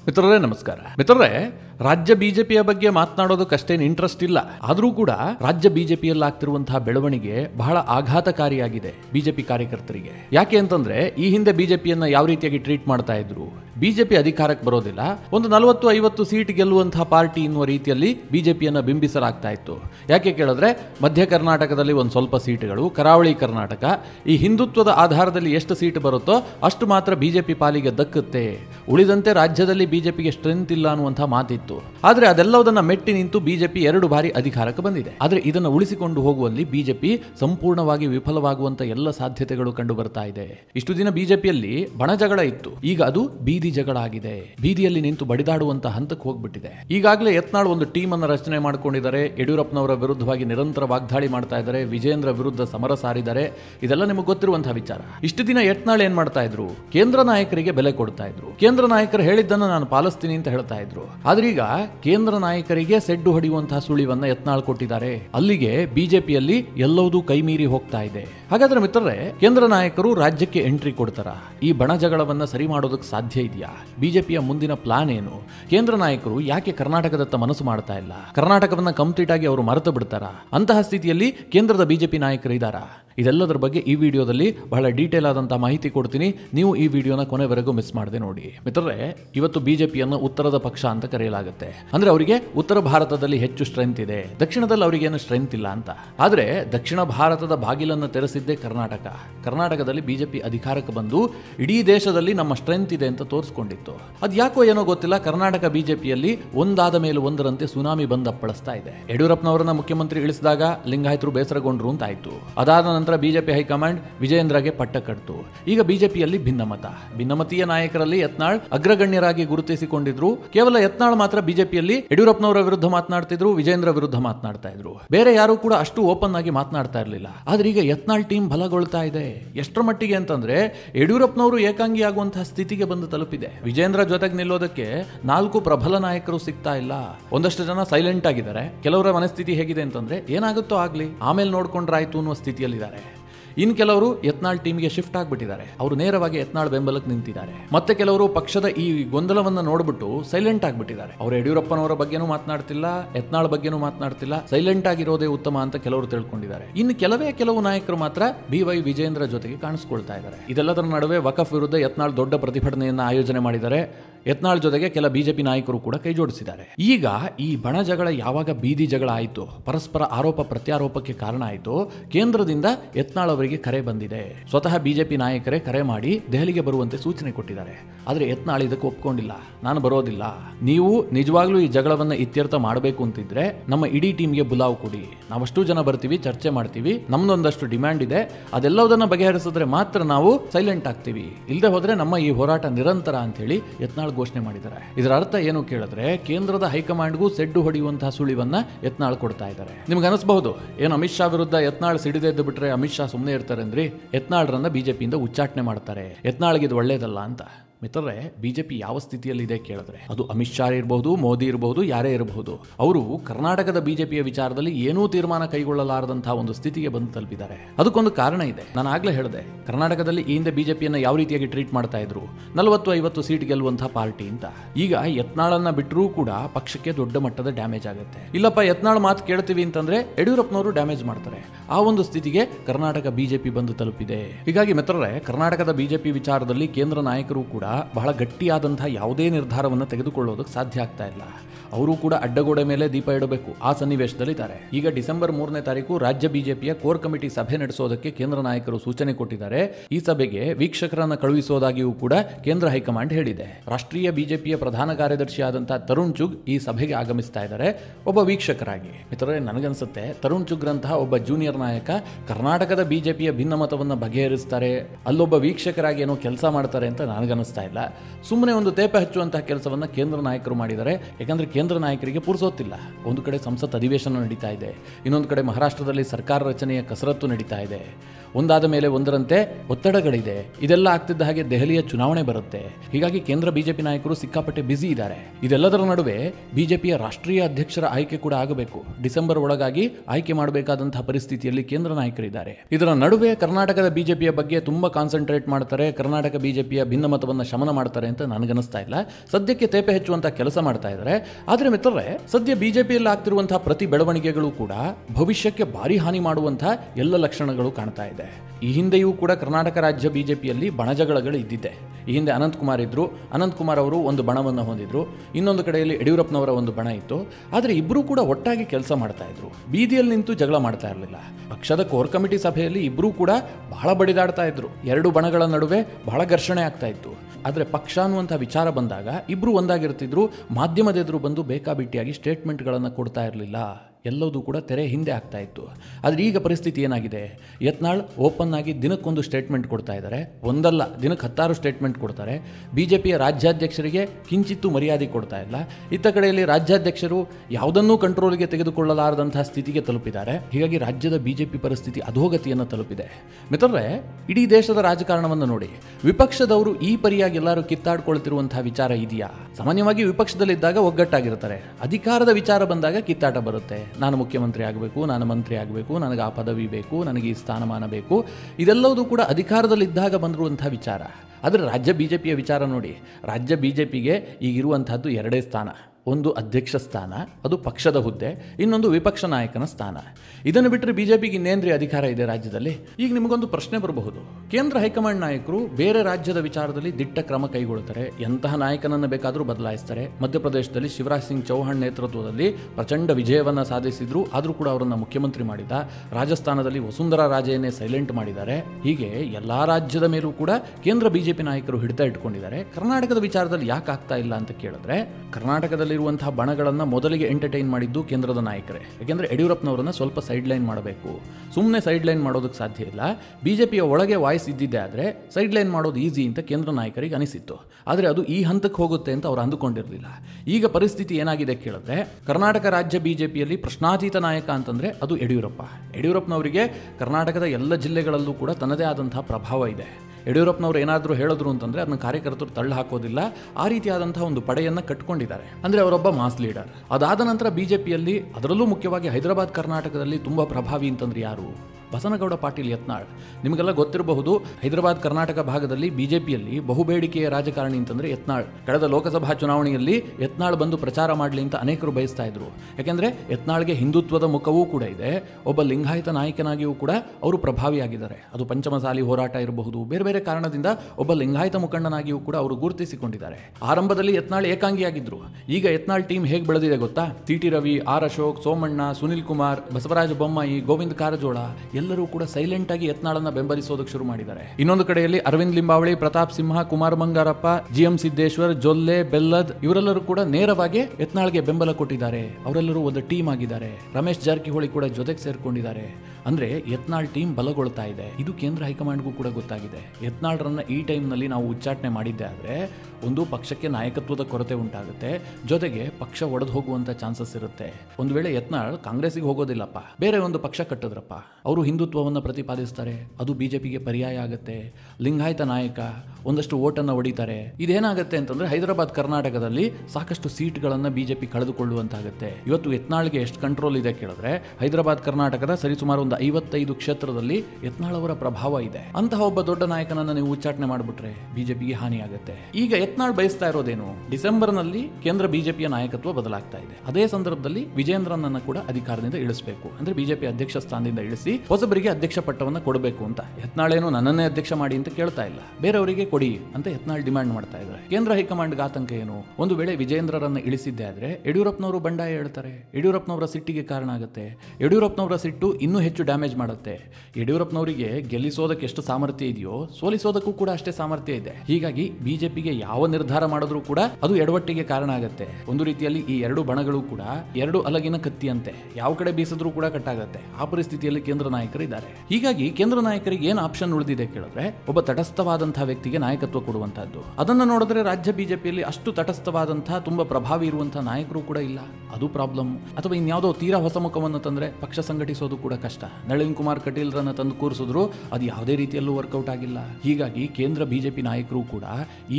ಮಿತ್ರರೇ ನಮಸ್ಕಾರ ಮಿತ್ರರೇ ರಾಜ್ಯ ಬಿಜೆಪಿಯ ಬಗ್ಗೆ ಮಾತನಾಡೋದಕ್ಕಷ್ಟೇನು ಇಂಟ್ರೆಸ್ಟ್ ಇಲ್ಲ ಆದರೂ ಕೂಡ ರಾಜ್ಯ ಬಿಜೆಪಿಯಲ್ಲಿ ಆಗ್ತಿರುವಂತಹ ಬೆಳವಣಿಗೆ ಬಹಳ ಆಘಾತಕಾರಿಯಾಗಿದೆ ಬಿಜೆಪಿ ಕಾರ್ಯಕರ್ತರಿಗೆ ಯಾಕೆ ಅಂತಂದ್ರೆ ಈ ಹಿಂದೆ ಬಿಜೆಪಿಯನ್ನ ಯಾವ ರೀತಿಯಾಗಿ ಟ್ರೀಟ್ ಮಾಡ್ತಾ ಇದ್ರು ಬಿಜೆಪಿ ಅಧಿಕಾರಕ್ಕೆ ಬರೋದಿಲ್ಲ ಒಂದು ನಲವತ್ತು ಐವತ್ತು ಸೀಟ್ ಗೆಲ್ಲುವಂತಹ ಪಾರ್ಟಿ ಎನ್ನುವ ರೀತಿಯಲ್ಲಿ ಬಿಜೆಪಿಯನ್ನ ಬಿಂಬಿಸಲಾಗ್ತಾ ಇತ್ತು ಯಾಕೆ ಕೇಳಿದ್ರೆ ಮಧ್ಯ ಕರ್ನಾಟಕದಲ್ಲಿ ಒಂದು ಸ್ವಲ್ಪ ಸೀಟುಗಳು ಕರಾವಳಿ ಕರ್ನಾಟಕ ಈ ಹಿಂದುತ್ವದ ಆಧಾರದಲ್ಲಿ ಎಷ್ಟು ಸೀಟ್ ಬರುತ್ತೋ ಅಷ್ಟು ಮಾತ್ರ ಬಿಜೆಪಿ ಪಾಲಿಗೆ ದಕ್ಕುತ್ತೆ ಉಳಿದಂತೆ ರಾಜ್ಯದಲ್ಲಿ ಬಿಜೆಪಿಗೆ ಸ್ಟ್ರೆಂತ್ ಇಲ್ಲ ಅನ್ನುವಂತಹ ಮಾತಿತ್ತು ಆದ್ರೆ ಅದೆಲ್ಲವುದನ್ನ ಮೆಟ್ಟಿ ನಿಂತು ಬಿಜೆಪಿ ಎರಡು ಬಾರಿ ಅಧಿಕಾರಕ್ಕೆ ಬಂದಿದೆ ಆದ್ರೆ ಇದನ್ನು ಉಳಿಸಿಕೊಂಡು ಹೋಗುವಲ್ಲಿ ಬಿಜೆಪಿ ಸಂಪೂರ್ಣವಾಗಿ ವಿಫಲವಾಗುವಂತ ಎಲ್ಲ ಸಾಧ್ಯತೆಗಳು ಕಂಡು ಬರ್ತಾ ಇದೆ ಇಷ್ಟು ದಿನ ಬಿಜೆಪಿಯಲ್ಲಿ ಬಣ ಜಗಳ ಇತ್ತು ಈಗ ಅದು ಬೀದಿ ಜಗಳ ಆಗಿದೆ ಬೀದಿಯಲ್ಲಿ ನಿಂತು ಬಡಿದಾಡುವಂತ ಹಂತಕ್ಕೆ ಹೋಗ್ಬಿಟ್ಟಿದೆ ಈಗಾಗಲೇ ಯತ್ನಾಳ್ ಒಂದು ಟೀಮ್ ಅನ್ನು ರಚನೆ ಮಾಡ್ಕೊಂಡಿದ್ದಾರೆ ಯಡಿಯೂರಪ್ಪನವರ ವಿರುದ್ಧವಾಗಿ ನಿರಂತರ ವಾಗ್ದಾಳಿ ಮಾಡ್ತಾ ಇದ್ದಾರೆ ವಿಜೇಂದ್ರ ವಿರುದ್ಧ ಸಮರ ಸಾರಿದ್ದಾರೆ ಇದೆಲ್ಲ ನಿಮಗೆ ಗೊತ್ತಿರುವಂತಹ ವಿಚಾರ ಇಷ್ಟು ದಿನ ಯತ್ನಾಳ್ ಏನ್ ಮಾಡ್ತಾ ಇದ್ರು ಕೇಂದ್ರ ನಾಯಕರಿಗೆ ಬೆಲೆ ಕೊಡ್ತಾ ಇದ್ರು ಕೇಂದ್ರ ನಾಯಕರು ಹೇಳಿದ್ದನ್ನು ನಾನು ಪಾಲಿಸ್ತೀನಿ ಅಂತ ಹೇಳ್ತಾ ಇದ್ರು ಆದ್ರೆ ಈಗ ಕೇಂದ್ರ ನಾಯಕರಿಗೆ ಸೆಡ್ಡು ಹೊಡೆಯುವಂತಹ ಸುಳಿವನ್ನ ಯತ್ನಾಳ್ ಕೊಟ್ಟಿದ್ದಾರೆ ಅಲ್ಲಿಗೆ ಬಿಜೆಪಿಯಲ್ಲಿ ಎಲ್ಲವೂ ಕೈ ಮೀರಿ ಹೋಗ್ತಾ ಇದೆ ಹಾಗಾದ್ರೆ ಮಿತ್ರರೇ ಕೇಂದ್ರ ನಾಯಕರು ರಾಜ್ಯಕ್ಕೆ ಎಂಟ್ರಿ ಕೊಡ್ತಾರ ಈ ಬಣ ಜಗಳವನ್ನ ಸರಿ ಮಾಡೋದಕ್ಕೆ ಸಾಧ್ಯ ಇದೆಯಾ ಬಿಜೆಪಿಯ ಮುಂದಿನ ಪ್ಲಾನ್ ಏನು ಕೇಂದ್ರ ನಾಯಕರು ಯಾಕೆ ಕರ್ನಾಟಕದತ್ತ ಮನಸ್ಸು ಮಾಡ್ತಾ ಇಲ್ಲ ಕರ್ನಾಟಕವನ್ನ ಕಂಪ್ಲೀಟ್ ಆಗಿ ಅವರು ಮರೆತು ಬಿಡ್ತಾರ ಅಂತಹ ಸ್ಥಿತಿಯಲ್ಲಿ ಕೇಂದ್ರದ ಬಿಜೆಪಿ ನಾಯಕರು ಇದ್ದಾರಾ ಇದೆಲ್ಲದರ ಬಗ್ಗೆ ಈ ವಿಡಿಯೋದಲ್ಲಿ ಬಹಳ ಡೀಟೇಲ್ ಆದಂತಹ ಮಾಹಿತಿ ಕೊಡ್ತೀನಿ ನೀವು ಈ ವಿಡಿಯೋನ ಕೊನೆವರೆಗೂ ಮಿಸ್ ಮಾಡದೆ ನೋಡಿ ಮಿತ್ರರೇ ಇವತ್ತು ಬಿಜೆಪಿಯನ್ನು ಉತ್ತರದ ಪಕ್ಷ ಅಂತ ಕರೆಯಲಾಗುತ್ತೆ ಅಂದ್ರೆ ಅವರಿಗೆ ಉತ್ತರ ಭಾರತದಲ್ಲಿ ಹೆಚ್ಚು ಸ್ಟ್ರೆಂತ್ ಇದೆ ದಕ್ಷಿಣದಲ್ಲಿ ಅವರಿಗೇನು ಸ್ಟ್ರೆಂತ್ ಇಲ್ಲ ಅಂತ ಆದ್ರೆ ದಕ್ಷಿಣ ಭಾರತದ ಬಾಗಿಲನ್ನು ತೆರೆಸಿದ್ದೇ ಕರ್ನಾಟಕ ಕರ್ನಾಟಕದಲ್ಲಿ ಬಿಜೆಪಿ ಅಧಿಕಾರಕ್ಕೆ ಬಂದು ಇಡೀ ದೇಶದಲ್ಲಿ ನಮ್ಮ ಸ್ಟ್ರೆಂತ್ ಇದೆ ಅಂತ ತೋರಿಸ್ಕೊಂಡಿತ್ತು ಅದ್ ಯಾಕೋ ಏನೋ ಗೊತ್ತಿಲ್ಲ ಕರ್ನಾಟಕ ಬಿಜೆಪಿಯಲ್ಲಿ ಒಂದಾದ ಮೇಲೆ ಒಂದರಂತೆ ಸುನಾಮಿ ಬಂದು ಅಪ್ಪಳಿಸ್ತಾ ಇದೆ ಯಡಿಯೂರಪ್ಪನವರನ್ನ ಮುಖ್ಯಮಂತ್ರಿ ಇಳಿಸಿದಾಗ ಲಿಂಗಾಯತರು ಬೇಸರಗೊಂಡ್ರು ಅಂತ ಆಯ್ತು ಅದಾದ ನಂತರ ಬಿಜೆಪಿ ಹೈಕಮಾಂಡ್ ವಿಜಯೇಂದ್ರಗೆ ಪಟ್ಟ ಕಟ್ತು ಈಗ ಬಿಜೆಪಿಯಲ್ಲಿ ಭಿನ್ನಮತ ಭಿನ್ನಮತೀಯ ನಾಯಕರಲ್ಲಿ ಯತ್ನಾಳ್ ಅಗ್ರಗಣ್ಯರಾಗಿ ಗುರುತಿಸಿಕೊಂಡಿದ್ರು ಕೇವಲ ಯತ್ನಾಳ್ ಮಾತ್ರ ಬಿಜೆಪಿಯಲ್ಲಿ ಯಡಿಯೂರಪ್ಪನವರ ವಿರುದ್ಧ ಮಾತನಾಡ್ತಿದ್ರು ವಿಜೇಂದ್ರ ವಿರುದ್ಧ ಮಾತನಾಡ್ತಾ ಇದ್ರು ಬೇರೆ ಯಾರು ಕೂಡ ಅಷ್ಟು ಓಪನ್ ಆಗಿ ಮಾತನಾಡ್ತಾ ಇರಲಿಲ್ಲ ಆದ್ರೆ ಈಗ ಯತ್ನಾಳ್ ಟೀಮ್ ಬಲಗೊಳ್ತಾ ಇದೆ ಎಷ್ಟರ ಮಟ್ಟಿಗೆ ಅಂತಂದ್ರೆ ಯಡಿಯೂರಪ್ಪನವರು ಏಕಾಂಗಿ ಆಗುವಂತಹ ಸ್ಥಿತಿಗೆ ಬಂದು ತಲುಪಿದೆ ವಿಜೇಂದ್ರ ಜೊತೆಗೆ ನಿಲ್ಲೋದಕ್ಕೆ ನಾಲ್ಕು ಪ್ರಬಲ ನಾಯಕರು ಸಿಗ್ತಾ ಇಲ್ಲ ಒಂದಷ್ಟು ಜನ ಸೈಲೆಂಟ್ ಆಗಿದ್ದಾರೆ ಕೆಲವರ ಮನಸ್ಥಿತಿ ಹೇಗಿದೆ ಅಂತಂದ್ರೆ ಏನಾಗುತ್ತೋ ಆಗ್ಲಿ ಆಮೇಲೆ ನೋಡ್ಕೊಂಡ್ರಾಯ್ತು ಅನ್ನುವ ಸ್ಥಿತಿಯಲ್ಲಿದ್ದಾರೆ ಇನ್ ಕೆಲವರು ಯತ್ನಾಳ್ ಟೀಮ್ಗೆ ಶಿಫ್ಟ್ ಆಗಿಬಿಟ್ಟಿದ್ದಾರೆ ಅವರು ನೇರವಾಗಿ ಯತ್ನಾಳ್ ಬೆಂಬಲಕ್ಕೆ ನಿಂತಿದ್ದಾರೆ ಮತ್ತೆ ಕೆಲವರು ಪಕ್ಷದ ಈ ಗೊಂದಲವನ್ನ ನೋಡ್ಬಿಟ್ಟು ಸೈಲೆಂಟ್ ಆಗಿಬಿಟ್ಟಿದ್ದಾರೆ ಅವರು ಯಡಿಯೂರಪ್ಪನವರ ಬಗ್ಗೆನೂ ಮಾತನಾಡ್ತಿಲ್ಲ ಯತ್ನಾಳ್ ಬಗ್ಗೆನೂ ಮಾತನಾಡ್ತಿಲ್ಲ ಸೈಲೆಂಟ್ ಆಗಿರೋದೇ ಉತ್ತಮ ಅಂತ ಕೆಲವರು ತಿಳ್ಕೊಂಡಿದ್ದಾರೆ ಇನ್ನು ಕೆಲವೇ ಕೆಲವು ನಾಯಕರು ಮಾತ್ರ ಬಿ ವೈ ವಿಜೇಂದ್ರ ಜೊತೆಗೆ ಕಾಣಿಸ್ಕೊಳ್ತಾ ಇದ್ದಾರೆ ಇದೆಲ್ಲದರ ನಡುವೆ ವಕಫ್ ವಿರುದ್ಧ ಯತ್ನಾಳ್ ದೊಡ್ಡ ಪ್ರತಿಭಟನೆಯನ್ನ ಆಯೋಜನೆ ಮಾಡಿದ್ದಾರೆ ಯತ್ನಾಳ್ ಜೊತೆಗೆ ಕೆಲ ಬಿಜೆಪಿ ನಾಯಕರು ಕೂಡ ಕೈ ಜೋಡಿಸಿದ್ದಾರೆ ಈಗ ಈ ಬಣ ಜಗಳ ಯಾವಾಗ ಬೀದಿ ಜಗಳ ಆಯಿತು ಪರಸ್ಪರ ಆರೋಪ ಪ್ರತ್ಯಾರೋಪಕ್ಕೆ ಕಾರಣ ಆಯಿತು ಕೇಂದ್ರದಿಂದ ಯತ್ನಾಳ್ ಅವರಿಗೆ ಕರೆ ಬಂದಿದೆ ಸ್ವತಃ ಬಿಜೆಪಿ ನಾಯಕರೇ ಕರೆ ಮಾಡಿ ದೆಹಲಿಗೆ ಬರುವಂತೆ ಸೂಚನೆ ಕೊಟ್ಟಿದ್ದಾರೆ ಆದರೆ ಯತ್ನಾಳ್ ಇದಕ್ಕೆ ಒಪ್ಕೊಂಡಿಲ್ಲ ನಾನು ಬರೋದಿಲ್ಲ ನೀವು ನಿಜವಾಗ್ಲೂ ಈ ಜಗಳವನ್ನ ಇತ್ಯರ್ಥ ಮಾಡಬೇಕು ಅಂತಿದ್ರೆ ನಮ್ಮ ಇಡೀ ಟೀಮ್ಗೆ ಬುಲಾವ್ ಕೊಡಿ ನಾವಷ್ಟು ಜನ ಬರ್ತೀವಿ ಚರ್ಚೆ ಮಾಡ್ತೀವಿ ನಮ್ದೊಂದಷ್ಟು ಡಿಮ್ಯಾಂಡ್ ಇದೆ ಅದೆಲ್ಲದನ್ನ ಬಗೆಹರಿಸಿದ್ರೆ ಮಾತ್ರ ನಾವು ಸೈಲೆಂಟ್ ಆಗ್ತೀವಿ ಇಲ್ಲದೆ ಹೋದ್ರೆ ನಮ್ಮ ಈ ಹೋರಾಟ ನಿರಂತರ ಅಂತ ಹೇಳಿ ಯತ್ನಾಳ್ ಘೋಷಣೆ ಮಾಡಿದ್ದಾರೆ ಇದರ ಅರ್ಥ ಏನು ಕೇಳಿದ್ರೆ ಕೇಂದ್ರದ ಹೈಕಮಾಂಡ್ಗೂ ಸೆಡ್ಡು ಹೊಡೆಯುವಂತಹ ಸುಳಿವನ್ನ ಯತ್ನಾಳ್ ಕೊಡ್ತಾ ಇದ್ದಾರೆ ನಿಮ್ಗೆ ಅನಿಸಬಹುದು ಏನು ಅಮಿತ್ ಶಾ ವಿರುದ್ಧ ಯತ್ನಾಳ್ ಸಿಡಿದೆದ್ದು ಬಿಟ್ರೆ ಅಮಿತ್ ಶಾ ಸುಮ್ಮನೆ ಇರ್ತಾರೆ ಅಂದ್ರಿ ಯತ್ನಾಳ್ರನ್ನ ಬಿಜೆಪಿಯಿಂದ ಉಚ್ಚಾಟನೆ ಮಾಡ್ತಾರೆ ಯತ್ನಾಳ್ಗೆ ಇದು ಒಳ್ಳೇದಲ್ಲ ಅಂತ ಮಿತ್ರರೇ ಬಿಜೆಪಿ ಯಾವ ಸ್ಥಿತಿಯಲ್ಲಿದೆ ಕೇಳಿದ್ರೆ ಅದು ಅಮಿತ್ ಶಾ ಇರಬಹುದು ಮೋದಿ ಇರಬಹುದು ಯಾರೇ ಇರಬಹುದು ಅವರು ಕರ್ನಾಟಕದ ಬಿಜೆಪಿಯ ವಿಚಾರದಲ್ಲಿ ಏನೂ ತೀರ್ಮಾನ ಕೈಗೊಳ್ಳಲಾರದಂತಹ ಒಂದು ಸ್ಥಿತಿಗೆ ಬಂದು ತಲುಪಿದ್ದಾರೆ ಅದಕ್ಕೊಂದು ಕಾರಣ ಇದೆ ನಾನು ಆಗ್ಲೇ ಹೇಳಿದೆ ಕರ್ನಾಟಕದಲ್ಲಿ ಈ ಹಿಂದೆ ಬಿಜೆಪಿಯನ್ನ ಯಾವ ರೀತಿಯಾಗಿ ಟ್ರೀಟ್ ಮಾಡ್ತಾ ಇದ್ರು ನಲವತ್ತು ಐವತ್ತು ಸೀಟ್ ಗೆಲ್ಲುವಂತಹ ಪಾರ್ಟಿ ಅಂತ ಈಗ ಯತ್ನಾಳನ್ನ ಬಿಟ್ಟರೂ ಕೂಡ ಪಕ್ಷಕ್ಕೆ ದೊಡ್ಡ ಮಟ್ಟದ ಡ್ಯಾಮೇಜ್ ಆಗುತ್ತೆ ಇಲ್ಲಪ್ಪ ಯತ್ನಾಳ್ ಮಾತು ಕೇಳ್ತೀವಿ ಅಂತಂದ್ರೆ ಯಡಿಯೂರಪ್ಪನವರು ಡ್ಯಾಮೇಜ್ ಮಾಡ್ತಾರೆ ಆ ಒಂದು ಸ್ಥಿತಿಗೆ ಕರ್ನಾಟಕ ಬಿಜೆಪಿ ಬಂದು ತಲುಪಿದೆ ಹೀಗಾಗಿ ಮಿತ್ರರೇ ಕರ್ನಾಟಕದ ಬಿಜೆಪಿ ವಿಚಾರದಲ್ಲಿ ಕೇಂದ್ರ ನಾಯಕರು ಕೂಡ ಬಹಳ ಗಟ್ಟಿಯಾದಂತಹ ಯಾವುದೇ ನಿರ್ಧಾರವನ್ನು ತೆಗೆದುಕೊಳ್ಳೋದಕ್ಕೆ ಸಾಧ್ಯ ಆಗ್ತಾ ಇಲ್ಲ ಅವರು ಕೂಡ ಅಡ್ಡಗೋಡೆ ಮೇಲೆ ದೀಪ ಇಡಬೇಕು ಆ ಸನ್ನಿವೇಶದಲ್ಲಿದ್ದಾರೆ ಈಗ ಡಿಸೆಂಬರ್ ಮೂರನೇ ತಾರೀಕು ರಾಜ್ಯ ಬಿಜೆಪಿಯ ಕೋರ್ ಕಮಿಟಿ ಸಭೆ ನಡೆಸೋದಕ್ಕೆ ಕೇಂದ್ರ ನಾಯಕರು ಸೂಚನೆ ಕೊಟ್ಟಿದ್ದಾರೆ ಈ ಸಭೆಗೆ ವೀಕ್ಷಕರನ್ನ ಕಳುಹಿಸೋದಾಗಿಯೂ ಕೂಡ ಕೇಂದ್ರ ಹೈಕಮಾಂಡ್ ಹೇಳಿದೆ ರಾಷ್ಟ್ರೀಯ ಬಿಜೆಪಿಯ ಪ್ರಧಾನ ಕಾರ್ಯದರ್ಶಿಯಾದಂತಹ ತರುಣ್ ಚುಗ್ ಈ ಸಭೆಗೆ ಆಗಮಿಸ್ತಾ ಇದ್ದಾರೆ ಒಬ್ಬ ವೀಕ್ಷಕರಾಗಿ ಮಿತ್ರರೇ ನನಗನ್ಸುತ್ತೆ ತರುಣ್ ಚುಗ್ರಂತಹ ಒಬ್ಬ ಜೂನಿಯರ್ ನಾಯಕ ಕರ್ನಾಟಕದ ಬಿಜೆಪಿಯ ಭಿನ್ನಮತವನ್ನು ಬಗೆಹರಿಸ್ತಾರೆ ಅಲ್ಲೊಬ್ಬ ವೀಕ್ಷಕರಾಗಿ ಏನೋ ಕೆಲಸ ಮಾಡ್ತಾರೆ ಅಂತ ನನಗನ್ನಿಸ್ತಾ ಇಲ್ಲ ಸುಮ್ಮನೆ ಒಂದು ತೇಪೆ ಹಚ್ಚುವಂತಹ ಕೆಲಸವನ್ನ ಕೇಂದ್ರ ನಾಯಕರು ಮಾಡಿದ್ದಾರೆ ಯಾಕಂದ್ರೆ ಕೇಂದ್ರ ನಾಯಕರಿಗೆ ಪುರ್ಸೋತಿಲ್ಲ ಒಂದು ಕಡೆ ಸಂಸತ್ ಅಧಿವೇಶನ ನಡೀತಾ ಇದೆ ಇನ್ನೊಂದು ಕಡೆ ಮಹಾರಾಷ್ಟ್ರದಲ್ಲಿ ಸರ್ಕಾರ ರಚನೆಯ ಕಸರತ್ತು ನಡೀತಾ ಇದೆ ಒಂದಾದ ಮೇಲೆ ಒಂದರಂತೆ ಒತ್ತಡಗಳಿದೆ ಇದೆಲ್ಲ ಆಗ್ತಿದ್ದ ಹಾಗೆ ದೆಹಲಿಯ ಚುನಾವಣೆ ಬರುತ್ತೆ ಹೀಗಾಗಿ ಕೇಂದ್ರ ಬಿಜೆಪಿ ನಾಯಕರು ಸಿಕ್ಕಾಪಟ್ಟೆ ಬ್ಯುಸಿ ಇದ್ದಾರೆ ಇದೆಲ್ಲದರ ನಡುವೆ ಬಿಜೆಪಿಯ ರಾಷ್ಟ್ರೀಯ ಅಧ್ಯಕ್ಷರ ಆಯ್ಕೆ ಕೂಡ ಆಗಬೇಕು ಡಿಸೆಂಬರ್ ಒಳಗಾಗಿ ಆಯ್ಕೆ ಮಾಡಬೇಕಾದಂತಹ ಪರಿಸ್ಥಿತಿಯಲ್ಲಿ ಕೇಂದ್ರ ನಾಯಕರಿದ್ದಾರೆ ಇದರ ನಡುವೆ ಕರ್ನಾಟಕದ ಬಿಜೆಪಿಯ ಬಗ್ಗೆ ತುಂಬಾ ಕಾನ್ಸಂಟ್ರೇಟ್ ಮಾಡ್ತಾರೆ ಕರ್ನಾಟಕ ಬಿಜೆಪಿಯ ಭಿನ್ನಮತವನ್ನ ಸಮಸ್ಯೆಗಳನ್ನು ಶಮನ ಮಾಡ್ತಾರೆ ಅಂತ ನನಗನ್ನಿಸ್ತಾ ಇಲ್ಲ ಸದ್ಯಕ್ಕೆ ತೇಪೆ ಹೆಚ್ಚುವಂಥ ಕೆಲಸ ಮಾಡ್ತಾ ಇದ್ದಾರೆ ಆದರೆ ಮಿತ್ರರೇ ಸದ್ಯ ಬಿಜೆಪಿಯಲ್ಲಿ ಆಗ್ತಿರುವಂತಹ ಪ್ರತಿ ಬೆಳವಣಿಗೆಗಳು ಕೂಡ ಭವಿಷ್ಯಕ್ಕೆ ಭಾರಿ ಹಾನಿ ಮಾಡುವಂತಹ ಎಲ್ಲ ಲಕ್ಷಣಗಳು ಕಾಣ್ತಾ ಇದೆ ಈ ಹಿಂದೆಯೂ ಕೂಡ ಕರ್ನಾಟಕ ರಾಜ್ಯ ಬಿಜೆಪಿಯಲ್ಲಿ ಬಣಜಗಳಗಳು ಇದ್ದಿದ್ದೆ ಈ ಹಿಂದೆ ಅನಂತ್ ಕುಮಾರ್ ಇದ್ರು ಅನಂತ್ ಕುಮಾರ್ ಅವರು ಒಂದು ಬಣವನ್ನು ಹೊಂದಿದ್ರು ಇನ್ನೊಂದು ಕಡೆಯಲ್ಲಿ ಯಡಿಯೂರಪ್ಪನವರ ಒಂದು ಬಣ ಇತ್ತು ಆದರೆ ಇಬ್ಬರೂ ಕೂಡ ಒಟ್ಟಾಗಿ ಕೆಲಸ ಮಾಡ್ತಾ ಇದ್ರು ಬೀದಿಯಲ್ಲಿ ನಿಂತು ಜಗಳ ಮಾಡ್ತಾ ಇರಲಿಲ್ಲ ಪಕ್ಷದ ಕೋರ್ ಕಮಿಟಿ ಸಭೆಯಲ್ಲಿ ಇಬ್ಬರೂ ಕೂಡ ಬಹಳ ಬಡಿದಾಡ್ತಾ ಇದ್ರು ಎರಡು ಬಣಗಳ ನಡುವೆ ಬಹಳ ಘರ್ಷಣೆ ಆಗ್ತಾ ಇತ್ತು ಆದರೆ ಪಕ್ಷ ಅನ್ನುವಂಥ ವಿಚಾರ ಬಂದಾಗ ಇಬ್ಬರು ಒಂದಾಗಿರ್ತಿದ್ರು ಮಾಧ್ಯಮದ ಎದುರು ಬಂದು ಬೇಕಾಬಿಟ್ಟಿಯಾಗಿ ಸ್ಟೇಟ್ಮೆಂಟ್ಗಳನ್ನು ಕೊಡ್ತಾ ಇರಲಿಲ್ಲ ಎಲ್ಲದೂ ಕೂಡ ತೆರೆ ಹಿಂದೆ ಆಗ್ತಾ ಇತ್ತು ಆದರೆ ಈಗ ಪರಿಸ್ಥಿತಿ ಏನಾಗಿದೆ ಯತ್ನಾಳ್ ಓಪನ್ ಆಗಿ ದಿನಕ್ಕೊಂದು ಸ್ಟೇಟ್ಮೆಂಟ್ ಕೊಡ್ತಾ ಇದ್ದಾರೆ ಒಂದಲ್ಲ ದಿನಕ್ಕೆ ಹತ್ತಾರು ಸ್ಟೇಟ್ಮೆಂಟ್ ಕೊಡ್ತಾರೆ ಬಿ ಜೆ ಪಿಯ ರಾಜ್ಯಾಧ್ಯಕ್ಷರಿಗೆ ಕಿಂಚಿತ್ತೂ ಮರ್ಯಾದೆ ಕೊಡ್ತಾ ಇಲ್ಲ ಇತ್ತ ಕಡೆಯಲ್ಲಿ ರಾಜ್ಯಾಧ್ಯಕ್ಷರು ಯಾವುದನ್ನೂ ಕಂಟ್ರೋಲ್ಗೆ ತೆಗೆದುಕೊಳ್ಳಲಾರದಂತಹ ಸ್ಥಿತಿಗೆ ತಲುಪಿದ್ದಾರೆ ಹೀಗಾಗಿ ರಾಜ್ಯದ ಬಿಜೆಪಿ ಪರಿಸ್ಥಿತಿ ಅಧೋಗತಿಯನ್ನು ತಲುಪಿದೆ ಮಿತ್ರರೇ ಇಡೀ ದೇಶದ ರಾಜಕಾರಣವನ್ನು ನೋಡಿ ವಿಪಕ್ಷದವರು ಈ ಪರಿಯಾಗಿ ಎಲ್ಲರೂ ಕಿತ್ತಾಡ್ಕೊಳ್ತಿರುವಂತಹ ವಿಚಾರ ಇದೆಯಾ ಸಾಮಾನ್ಯವಾಗಿ ವಿಪಕ್ಷದಲ್ಲಿದ್ದಾಗ ಒಗ್ಗಟ್ಟಾಗಿರ್ತಾರೆ ಅಧಿಕಾರದ ವಿಚಾರ ಬಂದಾಗ ಕಿತ್ತಾಟ ಬರುತ್ತೆ ನಾನು ಮುಖ್ಯಮಂತ್ರಿ ಆಗಬೇಕು ನಾನು ಮಂತ್ರಿ ಆಗಬೇಕು ನನಗೆ ಆ ಪದವಿ ಬೇಕು ನನಗೆ ಈ ಸ್ಥಾನಮಾನ ಬೇಕು ಇದೆಲ್ಲವೂ ಕೂಡ ಅಧಿಕಾರದಲ್ಲಿದ್ದಾಗ ಬಂದಿರುವಂತಹ ವಿಚಾರ ಆದರೆ ರಾಜ್ಯ ಬಿ ಜೆ ಪಿಯ ವಿಚಾರ ನೋಡಿ ರಾಜ್ಯ ಬಿ ಜೆ ಪಿಗೆ ಈಗಿರುವಂತಹದ್ದು ಎರಡೇ ಸ್ಥಾನ ಒಂದು ಅಧ್ಯಕ್ಷ ಸ್ಥಾನ ಅದು ಪಕ್ಷದ ಹುದ್ದೆ ಇನ್ನೊಂದು ವಿಪಕ್ಷ ನಾಯಕನ ಸ್ಥಾನ ಇದನ್ನು ಬಿಟ್ಟರೆ ಬಿಜೆಪಿಗೆ ಇನ್ನೇನ್ರಿ ಅಧಿಕಾರ ಇದೆ ರಾಜ್ಯದಲ್ಲಿ ಈಗ ನಿಮಗೊಂದು ಪ್ರಶ್ನೆ ಬರಬಹುದು ಕೇಂದ್ರ ಹೈಕಮಾಂಡ್ ನಾಯಕರು ಬೇರೆ ರಾಜ್ಯದ ವಿಚಾರದಲ್ಲಿ ದಿಟ್ಟ ಕ್ರಮ ಕೈಗೊಳ್ಳುತ್ತಾರೆ ಎಂತಹ ನಾಯಕನನ್ನು ಬೇಕಾದರೂ ಬದಲಾಯಿಸ್ತಾರೆ ಮಧ್ಯಪ್ರದೇಶದಲ್ಲಿ ಶಿವರಾಜ್ ಸಿಂಗ್ ಚೌಹಾಣ್ ನೇತೃತ್ವದಲ್ಲಿ ಪ್ರಚಂಡ ವಿಜಯವನ್ನು ಸಾಧಿಸಿದ್ರು ಆದರೂ ಕೂಡ ಅವರನ್ನು ಮುಖ್ಯಮಂತ್ರಿ ಮಾಡಿದ ರಾಜಸ್ಥಾನದಲ್ಲಿ ವಸುಂಧರಾ ರಾಜೆಯನ್ನೇ ಸೈಲೆಂಟ್ ಮಾಡಿದ್ದಾರೆ ಹೀಗೆ ಎಲ್ಲಾ ರಾಜ್ಯದ ಮೇಲೂ ಕೂಡ ಕೇಂದ್ರ ಬಿಜೆಪಿ ನಾಯಕರು ಹಿಡಿತ ಇಟ್ಕೊಂಡಿದ್ದಾರೆ ಕರ್ನಾಟಕದ ವಿಚಾರದಲ್ಲಿ ಯಾಕೆ ಆಗ್ತಾ ಇಲ್ಲ ಅಂತ ಕೇಳಿದ್ರೆ ಕರ್ನಾಟಕದಲ್ಲಿರುವಂತಹ ಬಣಗಳನ್ನು ಮೊದಲಿಗೆ ಎಂಟರ್ಟೈನ್ ಮಾಡಿದ್ದು ಕೇಂದ್ರದ ನಾಯಕರೇ ಯಾಕೆಂದ್ರೆ ಯಡಿಯೂರಪ್ಪನವರನ್ನ ಸ್ವಲ್ಪ ಸೈಡ್ ಲೈನ್ ಮಾಡಬೇಕು ಸುಮ್ಮನೆ ಸೈಡ್ ಲೈನ್ ಮಾಡೋದಕ್ಕೆ ಸಾಧ್ಯ ಇಲ್ಲ ಬಿಜೆಪಿಯ ಒಳಗೆ ವಾಯ್ಸ್ ಇದ್ದಿದ್ದೆ ಆದರೆ ಸೈಡ್ ಲೈನ್ ಮಾಡೋದು ಈಸಿ ಅಂತ ಕೇಂದ್ರ ನಾಯಕರಿಗೆ ಅನಿಸಿತ್ತು ಆದರೆ ಅದು ಈ ಹಂತಕ್ಕೆ ಹೋಗುತ್ತೆ ಅಂತ ಅವ್ರು ಅಂದುಕೊಂಡಿರಲಿಲ್ಲ ಈಗ ಪರಿಸ್ಥಿತಿ ಏನಾಗಿದೆ ಕೇಳಿದ್ರೆ ಕರ್ನಾಟಕ ರಾಜ್ಯ ಬಿಜೆಪಿಯಲ್ಲಿ ಪ್ರಶ್ನಾತೀತ ನಾಯಕ ಅಂತಂದ್ರೆ ಅದು ಯಡಿಯೂರಪ್ಪ ಯಡಿಯೂರಪ್ಪನವರಿಗೆ ಕರ್ನಾಟಕದ ಎಲ್ಲ ಜಿಲ್ಲೆಗಳಲ್ಲೂ ಕೂಡ ತನ್ನದೇ ಆದಂತಹ ಪ್ರಭಾವ ಇದೆ ಯಡಿಯೂರಪ್ಪನವ್ರು ಏನಾದರೂ ಹೇಳಿದ್ರು ಅಂತಂದ್ರೆ ಅದನ್ನ ಕಾರ್ಯಕರ್ತರು ತಳ್ಳಿ ಹಾಕೋದಿಲ್ಲ ಆ ರೀತಿಯಾದಂತಹ ಒಂದು ಪಡೆಯನ್ನ ಕಟ್ಕೊಂಡಿದ್ದಾರೆ ಅಂದ್ರೆ ಅವರೊಬ್ಬ ಮಾಸ್ ಲೀಡರ್ ಅದಾದ ನಂತರ ಬಿಜೆಪಿಯಲ್ಲಿ ಅದರಲ್ಲೂ ಮುಖ್ಯವಾಗಿ ಹೈದರಾಬಾದ್ ಕರ್ನಾಟಕದಲ್ಲಿ ತುಂಬಾ ಪ್ರಭಾವಿ ಅಂತಂದ್ರೆ ಯಾರು ಬಸನಗೌಡ ಪಾಟೀಲ್ ಯತ್ನಾಳ್ ನಿಮಗೆಲ್ಲ ಗೊತ್ತಿರಬಹುದು ಹೈದರಾಬಾದ್ ಕರ್ನಾಟಕ ಭಾಗದಲ್ಲಿ ಬಿಜೆಪಿಯಲ್ಲಿ ಬಹುಬೇಡಿಕೆಯ ರಾಜಕಾರಣಿ ಅಂತಂದ್ರೆ ಯತ್ನಾಳ್ ಕಳೆದ ಲೋಕಸಭಾ ಚುನಾವಣೆಯಲ್ಲಿ ಯತ್ನಾಳ್ ಬಂದು ಪ್ರಚಾರ ಮಾಡಲಿ ಅಂತ ಅನೇಕರು ಬಯಸ್ತಾ ಇದ್ರು ಯಾಕೆಂದ್ರೆ ಯತ್ನಾಳ್ಗೆ ಹಿಂದುತ್ವದ ಮುಖವೂ ಕೂಡ ಇದೆ ಒಬ್ಬ ಲಿಂಗಾಯತ ನಾಯಕನಾಗಿಯೂ ಕೂಡ ಅವರು ಪ್ರಭಾವಿಯಾಗಿದ್ದಾರೆ ಅದು ಪಂಚಮಸಾಲಿ ಹೋರಾಟ ಇರಬಹುದು ಬೇರೆ ಬೇರೆ ಕಾರಣದಿಂದ ಒಬ್ಬ ಲಿಂಗಾಯತ ಮುಖಂಡನಾಗಿಯೂ ಕೂಡ ಅವರು ಗುರುತಿಸಿಕೊಂಡಿದ್ದಾರೆ ಆರಂಭದಲ್ಲಿ ಯತ್ನಾಳ್ ಏಕಾಂಗಿಯಾಗಿದ್ರು ಈಗ ಯತ್ನಾಳ್ ಟೀಮ್ ಹೇಗೆ ಬೆಳೆದಿದೆ ಗೊತ್ತಾ T T Ravi R Ashok Somanna Sunil Kumar Basavaraja Bommai Govinda Karajola ಎಲ್ಲರೂ ಕೂಡ ಸೈಲೆಂಟ್ ಆಗಿ ಯತ್ನಾಳನ್ನ ಬೆಂಬಲಿಸೋದಕ್ಕೆ ಶುರು ಮಾಡಿದ್ದಾರೆ ಇನ್ನೊಂದು ಕಡೆಯಲ್ಲಿ ಅರವಿಂದ್ ಲಿಂಬಾವಳಿ ಪ್ರತಾಪ್ ಸಿಂಹ ಕುಮಾರ್ ಬಂಗಾರಪ್ಪ ಜಿ ಎಂ ಸಿದ್ದೇಶ್ವರ್ ಜೊಲ್ಲೆ ಬೆಲ್ಲದ್ ಇವರೆಲ್ಲರೂ ಕೂಡ ನೇರವಾಗಿ ಯತ್ನಾಳ್ಗೆ ಬೆಂಬಲ ಕೊಟ್ಟಿದ್ದಾರೆ ಅವರೆಲ್ಲರೂ ಒಂದು ಟೀಮ್ ಆಗಿದ್ದಾರೆ ರಮೇಶ್ ಜಾರಕಿಹೊಳಿ ಕೂಡ ಜೊತೆಗೆ ಸೇರ್ಕೊಂಡಿದ್ದಾರೆ ಅಂದ್ರೆ ಯತ್ನಾಳ್ ಟೀಮ್ ಬಲಗೊಳ್ತಾ ಇದೆ ಇದು ಕೇಂದ್ರ ಹೈಕಮಾಂಡ್ಗೂ ಕೂಡ ಗೊತ್ತಾಗಿದೆ ಯತ್ನಾಳ್ರನ್ನ ಈ ಟೈಮ್ನಲ್ಲಿ ನಾವು ಉಚ್ಚಾಟನೆ ಮಾಡಿದ್ದೆ ಆದ್ರೆ ಒಂದು ಪಕ್ಷಕ್ಕೆ ನಾಯಕತ್ವದ ಕೊರತೆ ಉಂಟಾಗುತ್ತೆ ಜೊತೆಗೆ ಪಕ್ಷ ಒಡೆದು ಹೋಗುವಂತ ಚಾನ್ಸಸ್ ಇರುತ್ತೆ ಒಂದು ವೇಳೆ ಯತ್ನಾಳ್ ಕಾಂಗ್ರೆಸ್ಸಿಗೆ ಹೋಗೋದಿಲ್ಲಪ್ಪ ಬೇರೆ ಒಂದು ಪಕ್ಷ ಕಟ್ಟಿದ್ರಪ್ಪ ಅವರು ಹಿಂದುತ್ವವನ್ನು ಪ್ರತಿಪಾದಿಸ್ತಾರೆ ಅದು ಬಿಜೆಪಿಗೆ ಪರ್ಯಾಯ ಆಗುತ್ತೆ ಲಿಂಗಾಯತ ನಾಯಕ ಒಂದಷ್ಟು ಓಟನ್ನು ಹೊಡಿತಾರೆ ಇದೇನಾಗುತ್ತೆ ಅಂತಂದ್ರೆ ಹೈದರಾಬಾದ್ ಕರ್ನಾಟಕದಲ್ಲಿ ಸಾಕಷ್ಟು ಸೀಟ್ಗಳನ್ನು ಬಿಜೆಪಿ ಕಳೆದುಕೊಳ್ಳುವಂತಾಗುತ್ತೆ ಇವತ್ತು ಯತ್ನಾಳ್ಗೆ ಎಷ್ಟು ಕಂಟ್ರೋಲ್ ಇದೆ ಕೇಳಿದ್ರೆ ಹೈದರಾಬಾದ್ ಕರ್ನಾಟಕದ ಸರಿಸುಮಾರು ಒಂದು ಐವತ್ತೈದು ಕ್ಷೇತ್ರದಲ್ಲಿ ಯತ್ನಾಳ್ ಅವರ ಪ್ರಭಾವ ಇದೆ ಅಂತಹ ಒಬ್ಬ ದೊಡ್ಡ ನಾಯಕನನ್ನ ನೀವು ಉಚ್ಚಾಟನೆ ಮಾಡಿಬಿಟ್ರೆ ಬಿಜೆಪಿಗೆ ಹಾನಿಯಾಗುತ್ತೆ ಈಗ ಯತ್ನಾಳ್ ಬಯಸ್ತಾ ಇರೋದೇನು ಡಿಸೆಂಬರ್ನಲ್ಲಿ ಕೇಂದ್ರ ಬಿಜೆಪಿಯ ನಾಯಕತ್ವ ಬದಲಾಗ್ತಾ ಇದೆ ಅದೇ ಸಂದರ್ಭದಲ್ಲಿ ವಿಜೇಂದ್ರನನ್ನ ಕೂಡ ಅಧಿಕಾರದಿಂದ ಇಳಿಸಬೇಕು ಅಂದ್ರೆ ಬಿಜೆಪಿ ಅಧ್ಯಕ್ಷ ಸ್ಥಾನದಿಂದ ಇಳಿಸಿ ಹೊಸಬರಿಗೆ ಅಧ್ಯಕ್ಷ ಪಟ್ಟವನ್ನು ಕೊಡಬೇಕು ಅಂತ ಯತ್ನಾಳೇನು ನನ್ನನ್ನೇ ಅಧ್ಯಕ್ಷ ಮಾಡಿ ಅಂತ ಕೇಳ್ತಾ ಇಲ್ಲ ಬೇರೆಯವರಿಗೆ ಕೊಡಿ ಅಂತ ಯತ್ನಾಳ್ ಡಿಮ್ಯಾಂಡ್ ಮಾಡ್ತಾ ಇದ್ದಾರೆ ಕೇಂದ್ರ ಹೈಕಮಾಂಡ್ ಆತಂಕ ಏನು ಒಂದು ವೇಳೆ ವಿಜೇಂದ್ರರನ್ನ ಇಳಿಸಿದ್ದೆ ಆದ್ರೆ ಯಡಿಯೂರಪ್ಪನವರು ಬಂಡಾಯ ಹೇಳ್ತಾರೆ ಯಡಿಯೂರಪ್ಪನವರ ಸಿಟ್ಟಿಗೆ ಕಾರಣ ಆಗುತ್ತೆ ಯಡಿಯೂರಪ್ಪನವರ ಸಿಟ್ಟು ಇನ್ನೂ ಹೆಚ್ಚು ಡ್ಯಾಮೇಜ್ ಮಾಡುತ್ತೆ ಯಡಿಯೂರಪ್ಪನವರಿಗೆ ಗೆಲ್ಲಿಸೋದಕ್ಕೆ ಎಷ್ಟು ಸಾಮರ್ಥ್ಯ ಇದೆಯೋ ಸೋಲಿಸೋದಕ್ಕೂ ಕೂಡ ಅಷ್ಟೇ ಸಾಮರ್ಥ್ಯ ಇದೆ ಹೀಗಾಗಿ ಬಿಜೆಪಿಗೆ ಯಾವ ನಿರ್ಧಾರ ಮಾಡಿದ್ರೂ ಕೂಡ ಅದು ಎಡವಟ್ಟಿಗೆ ಕಾರಣ ಆಗುತ್ತೆ ಒಂದು ರೀತಿಯಲ್ಲಿ ಈ ಎರಡು ಬಣಗಳು ಕೂಡ ಎರಡು ಅಲಗಿನ ಕತ್ತಿಯಂತೆ ಯಾವ ಕಡೆ ಬೀಸಿದ್ರೂ ಕೂಡ ಕಟ್ಟಾಗತ್ತೆ ಆ ಪರಿಸ್ಥಿತಿಯಲ್ಲಿ ಕೇಂದ್ರ ನಾಯಕರು ಇದ್ದಾರೆ ಹೀಗಾಗಿ ಕೇಂದ್ರ ನಾಯಕರಿಗೆ ಏನು ಆಪ್ಷನ್ ಉಳಿದಿದೆ ಕೇಳಿದ್ರೆ ಒಬ್ಬ ತಟಸ್ಥವಾದಂತಹ ವ್ಯಕ್ತಿಗೆ ನಾಯಕತ್ವ ಕೊಡುವಂತಹದ್ದು ಅದನ್ನ ನೋಡಿದ್ರೆ ರಾಜ್ಯ ಬಿಜೆಪಿಯಲ್ಲಿ ಅಷ್ಟು ತಟಸ್ಥವಾದಂತಹ ತುಂಬಾ ಪ್ರಭಾವಿ ಇರುವಂತಹ ನಾಯಕರು ಕೂಡ ಇಲ್ಲ ಅದು ಪ್ರಾಬ್ಲಮ್ ಅಥವಾ ಇನ್ಯಾವುದೋ ತೀರಾ ಹೊಸ ಮುಖವನ್ನು ತಂದ್ರೆ ಪಕ್ಷ ಸಂಘಟಿಸೋದು ಕೂಡ ಕಷ್ಟ ನಳಿನ್ ಕುಮಾರ್ ಕಟೀಲ್ರನ್ನ ತಂದು ಕೂರಿಸಿದ್ರು ಅದು ಯಾವುದೇ ರೀತಿಯಲ್ಲೂ ವರ್ಕೌಟ್ ಆಗಿಲ್ಲ ಹೀಗಾಗಿ ಕೇಂದ್ರ ಬಿಜೆಪಿ ನಾಯಕರು ಕೂಡ ಈ ವಿಚಾರವನ್ನು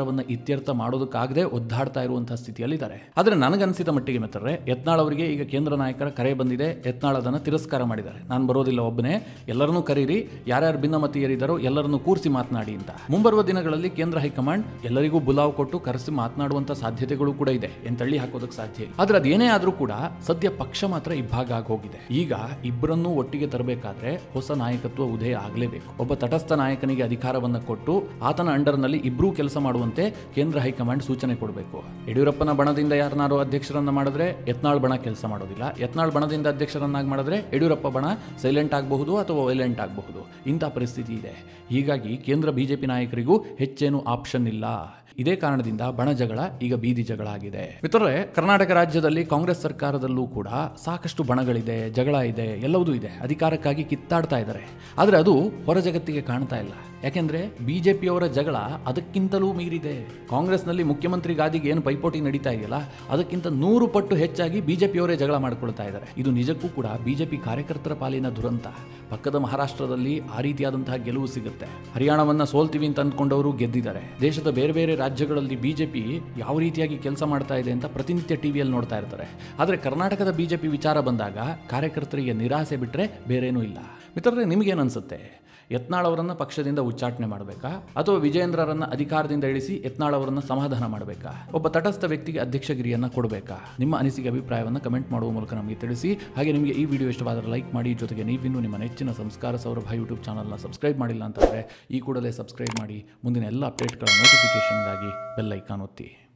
ವಿಚಾರವನ್ನ ಇತ್ಯರ್ಥ ಮಾಡೋದಕ್ಕಾಗದೆ ಒದ್ದಾಡ್ತಾ ಇರುವಂತಹ ಸ್ಥಿತಿಯಲ್ಲಿದ್ದಾರೆ ಆದ್ರೆ ನನಗನ್ಸಿದ ಮಟ್ಟಿಗೆ ಮಿತ್ರರೇ ಯತ್ನಾಳ್ ಅವರಿಗೆ ಈಗ ಕೇಂದ್ರ ನಾಯಕರ ಕರೆ ಬಂದಿದೆ ಯತ್ನಾಳ್ ಅದನ್ನು ತಿರಸ್ಕಾರ ಮಾಡಿದ್ದಾರೆ ನಾನು ಬರೋದಿಲ್ಲ ಒಬ್ಬನೇ ಎಲ್ಲರನ್ನೂ ಕರೀರಿ ಯಾರ್ಯಾರು ಭಿನ್ನಮತೀಯರಿದ್ದಾರೋ ಎಲ್ಲರನ್ನೂ ಕೂರಿಸಿ ಮಾತನಾಡಿ ಅಂತ ಮುಂಬರುವ ದಿನಗಳಲ್ಲಿ ಕೇಂದ್ರ ಹೈಕಮಾಂಡ್ ಎಲ್ಲರಿಗೂ ಬುಲಾವ್ ಕೊಟ್ಟು ಕರೆಸಿ ಮಾತನಾಡುವಂತ ಸಾಧ್ಯತೆಗಳು ಕೂಡ ಇದೆ ಏನ್ ತಳ್ಳಿ ಹಾಕೋದಕ್ಕೆ ಸಾಧ್ಯ ಇಲ್ಲ ಆದ್ರೆ ಅದೇನೇ ಆದ್ರೂ ಕೂಡ ಸದ್ಯ ಪಕ್ಷ ಮಾತ್ರ ಇಬ್ಬಾಗ ಆಗಿ ಹೋಗಿದೆ ಈಗ ಇಬ್ಬರನ್ನೂ ಒಟ್ಟಿಗೆ ತರಬೇಕಾದ್ರೆ ಹೊಸ ನಾಯಕತ್ವ ಉದಯ ಆಗಲೇಬೇಕು ಒಬ್ಬ ತಟಸ್ಥ ನಾಯಕನಿಗೆ ಅಧಿಕಾರವನ್ನ ಕೊಟ್ಟು ಆತನ ಅಂಡರ್ನಲ್ಲಿ ಇಬ್ಬರೂ ಕೆಲಸ ಮಾಡುವಂತೆ ಕೇಂದ್ರ ಹೈಕಮಾಂಡ್ ಸೂಚನೆ ಕೊಡಬೇಕು ಯಡಿಯೂರಪ್ಪನ ಬಣದಿಂದ ಯಾರನ್ನಾರು ಅಧ್ಯಕ್ಷರನ್ನ ಮಾಡಿದ್ರೆ ಯತ್ನಾಳ್ ಬಣ ಕೆಲಸ ಮಾಡೋದಿಲ್ಲ ಯತ್ನಾಳ್ ಬಣದಿಂದ ಅಧ್ಯಕ್ಷರನ್ನಾಗಿ ಮಾಡಿದ್ರೆ ಯಡಿಯೂರಪ್ಪ ಬಣ ಸೈಲೆಂಟ್ ಆಗಬಹುದು ಅಥವಾ ವೈಲೆಂಟ್ ಆಗಬಹುದು ಇಂಥ ಪರಿಸ್ಥಿತಿ ಇದೆ ಹೀಗಾಗಿ ಕೇಂದ್ರ ಬಿಜೆಪಿ ನಾಯಕರಿಗೂ ಹೆಚ್ಚೇನು ಆಪ್ಷನ್ ಇಲ್ಲ ಇದೇ ಕಾರಣದಿಂದ ಬಣ ಜಗಳ ಈಗ ಬೀದಿ ಜಗಳ ಆಗಿದೆ ಮಿತ್ರರೇ ಕರ್ನಾಟಕ ರಾಜ್ಯದಲ್ಲಿ ಕಾಂಗ್ರೆಸ್ ಸರ್ಕಾರದಲ್ಲೂ ಕೂಡ ಸಾಕಷ್ಟು ಬಣಗಳಿದೆ ಜಗಳ ಇದೆ ಎಲ್ಲವೂ ಇದೆ ಅಧಿಕಾರಕ್ಕಾಗಿ ಕಿತ್ತಾಡ್ತಾ ಇದ್ದಾರೆ ಆದರೆ ಅದು ಹೊರ ಜಗತ್ತಿಗೆ ಕಾಣ್ತಾ ಇಲ್ಲ ಯಾಕೆಂದ್ರೆ ಬಿಜೆಪಿಯವರ ಜಗಳ ಅದಕ್ಕಿಂತಲೂ ಮೀರಿದೆ ಕಾಂಗ್ರೆಸ್ನಲ್ಲಿ ಮುಖ್ಯಮಂತ್ರಿ ಗಾದಿಗೆ ಏನು ಪೈಪೋಟಿ ನಡೀತಾ ಇದೆಯಲ್ಲ ಅದಕ್ಕಿಂತ ನೂರು ಪಟ್ಟು ಹೆಚ್ಚಾಗಿ ಬಿಜೆಪಿಯವರೇ ಜಗಳ ಮಾಡ್ಕೊಳ್ತಾ ಇದ್ದಾರೆ ಇದು ನಿಜಕ್ಕೂ ಕೂಡ ಬಿಜೆಪಿ ಕಾರ್ಯಕರ್ತರ ಪಾಲಿನ ದುರಂತ ಪಕ್ಕದ ಮಹಾರಾಷ್ಟ್ರದಲ್ಲಿ ಆ ರೀತಿಯಾದಂತಹ ಗೆಲುವು ಸಿಗುತ್ತೆ ಹರಿಯಾಣವನ್ನ ಸೋಲ್ತೀವಿ ಅಂತ ಅಂದ್ಕೊಂಡವರು ಗೆದ್ದಿದ್ದಾರೆ ದೇಶದ ಬೇರೆ ಬೇರೆ ರಾಜ್ಯಗಳಲ್ಲಿ ಬಿಜೆಪಿ ಯಾವ ರೀತಿಯಾಗಿ ಕೆಲಸ ಮಾಡ್ತಾ ಇದೆ ಅಂತ ಪ್ರತಿನಿತ್ಯ ಟಿವಿಯಲ್ಲಿ ನೋಡ್ತಾ ಇರ್ತಾರೆ ಆದರೆ ಕರ್ನಾಟಕದ ಬಿಜೆಪಿ ವಿಚಾರ ಬಂದಾಗ ಕಾರ್ಯಕರ್ತರಿಗೆ ನಿರಾಸೆ ಬಿಟ್ಟರೆ ಬೇರೇನೂ ಇಲ್ಲ ಮಿತ್ರರೇ ನಿಮಗೇನು ಅನ್ಸುತ್ತೆ ಯತ್ನಾಳ್ ಅವರನ್ನ ಪಕ್ಷದಿಂದ ಉಚ್ಚಾಟನೆ ಮಾಡಬೇಕಾ ಅಥವಾ ವಿಜಯೇಂದ್ರರನ್ನ ಅಧಿಕಾರದಿಂದ ಇಳಿಸಿ ಯತ್ನಾಳ್ ಅವರನ್ನ ಸಮಾಧಾನ ಮಾಡಬೇಕಾ ಒಬ್ಬ ತಟಸ್ಥ ವ್ಯಕ್ತಿಗೆ ಅಧ್ಯಕ್ಷಗಿರಿಯನ್ನ ಕೊಡಬೇಕಾ ನಿಮ್ಮ ಅನಿಸಿಕೆ ಅಭಿಪ್ರಾಯವನ್ನು ಕಮೆಂಟ್ ಮಾಡುವ ಮೂಲಕ ನಮಗೆ ತಿಳಿಸಿ ಹಾಗೆ ನಿಮಗೆ ಈ ವಿಡಿಯೋ ಇಷ್ಟವಾದರೆ ಲೈಕ್ ಮಾಡಿ ಜೊತೆಗೆ ನೀವಿನ್ನೂ ನಿಮ್ಮ ನೆಚ್ಚಿನ ಸಂಸ್ಕಾರ ಸೌರಭ ಯೂಟ್ಯೂಬ್ ಚಾನಲ್ನ ಸಬ್ಸ್ಕ್ರೈಬ್ ಮಾಡಿಲ್ಲ ಅಂತಂದರೆ ಈ ಕೂಡಲೇ ಸಬ್ಸ್ಕ್ರೈಬ್ ಮಾಡಿ ಮುಂದಿನ ಎಲ್ಲ ಅಪ್ಡೇಟ್ಗಳ ನೋಟಿಫಿಕೇಷನ್ಗಾಗಿ ಬೆಲ್ ಐಕಾನ್ ಒತ್ತಿ